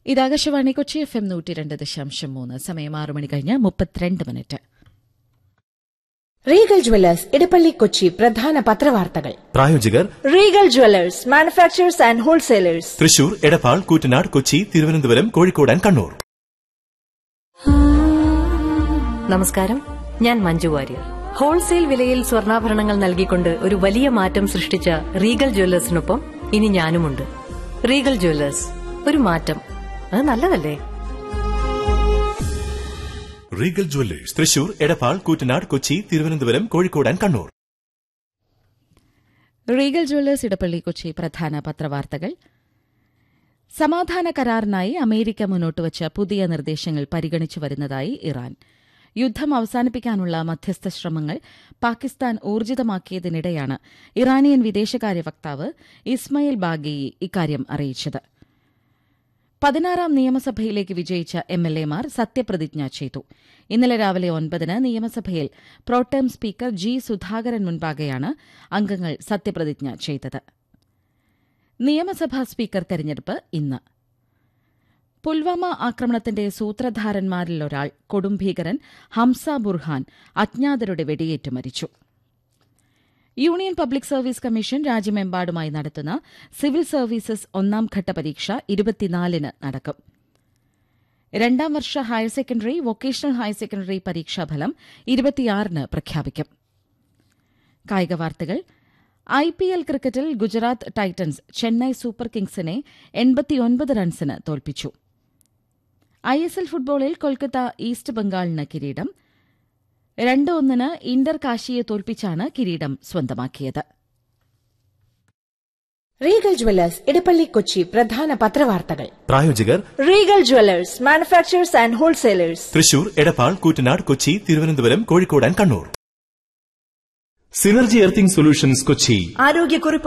ഇത് Akashvani Kochi F M നൂറ്റി രണ്ട് ദശാംശം മൂന്ന് സമയം ആറ് മണി കഴിഞ്ഞ് മുപ്പത്തിരണ്ട് minute Regal jewellers Edappally Kochi പ്രധാന പത്രവാർത്തകൾ പ്രായോജകർ Regal jewellers manufacturers and wholesalers Thrissur Edappal Koottanad Kochi Thiruvananthapuram Kozhikode and Kannur നമസ്കാരം ഞാൻ മഞ്ജു വാര്യർ ഹോൾസെയിൽ വിലയിൽ സ്വർണ്ണാഭരണങ്ങൾ നൽകിക്കൊണ്ട് ഒരു വലിയ മാറ്റം സൃഷ്ടിച്ച റീഗൽ ജ്വല്ലേഴ്സിനൊപ്പം ഇനി ഞാനുമുണ്ട് റീഗൽ ജ്വല്ലേഴ്സ് ഒരു മാറ്റം അത് നല്ലതല്ലേ Regal jewellers Thrissur Edappal Koottanad Kochi Thiruvananthapuram Kozhikode and Kannur Regal jewellers Edappally Kochi പ്രധാന പത്രവാർത്തകൾ സമാധാന കരാറിനായി അമേരിക്ക മുന്നോട്ടുവച്ച പുതിയ നിർദ്ദേശങ്ങൾ പരിഗണിച്ചു വരുന്നതായി ഇറാൻ യുദ്ധം അവസാനിപ്പിക്കാനുള്ള മധ്യസ്ഥ ശ്രമങ്ങൾ പാകിസ്ഥാൻ ഊർജിതമാക്കിയതിനിടെയാണ് ഇറാനിയൻ വിദേശകാര്യ വക്താവ് ഇസ്മയിൽ ബാഗേയി ഇക്കാര്യം അറിയിച്ചത് പതിനാറാം നിയമസഭയിലേക്ക് വിജയിച്ച എം എൽ എമാർ സത്യപ്രതിജ്ഞ ചെയ്തു ഇന്നലെ രാവിലെ ഒൻപതിന് നിയമസഭയിൽ പ്രോട്ടേം സ്പീക്കർ ജി സുധാകരൻ മുൻപാകെയാണ് അംഗങ്ങൾ സത്യപ്രതിജ്ഞ ചെയ്തത് നിയമസഭാ സ്പീക്കർ തെരഞ്ഞെടുപ്പ് ഇന്ന് പുൽവാമ ആക്രമണത്തിന്റെ സൂത്രധാരന്മാരിലൊരാൾ കൊടുംഭീകരൻ ഹംസ ബുർഹാൻ അജ്ഞാതരുടെ വെടിയേറ്റ് മരിച്ചു യൂണിയൻ പബ്ലിക് സർവീസ് കമ്മീഷൻ രാജ്യമെമ്പാടുമായി നടത്തുന്ന സിവിൽ സർവീസസ് ഒന്നാം ഘട്ട പരീക്ഷ ഇരുപത്തിനാലിന് നടക്കും രണ്ടാം വർഷ higher secondary vocational higher secondary പരീക്ഷാഫലം ഇരുപത്തിയാറിന് പ്രഖ്യാപിക്കും കായിക വാർത്തകൾ ഐ പി എൽ ക്രിക്കറ്റിൽ ഗുജറാത്ത് ടൈറ്റൻസ് ചെന്നൈ സൂപ്പർ കിങ്സിനെ എൺപത്തിയൊൻപത് റൺസിന് തോൽപ്പിച്ചു ഐ എസ് എൽ ഫുട്ബോളിൽ കൊൽക്കത്ത ഈസ്റ്റ് ബംഗാളിന് കിരീടം രണ്ട് ഒന്നിന് ഇന്റർ കാശിയെ തോൽപ്പിച്ചാണ് കിരീടം സ്വന്തമാക്കിയത് റീഗൽ ജുവല്ലേഴ്സ് ഇടപ്പള്ളി കൊച്ചി പ്രധാന പത്രവാർത്തകൾ പ്രായോജകർ Regal jewellers manufacturers and wholesalers Thrissur Edappal Koottanad Kochi Thiruvananthapuram Kozhikode and Kannur synergy earthing solutions Kochi ആരോഗ്യക്കുറിപ്പ്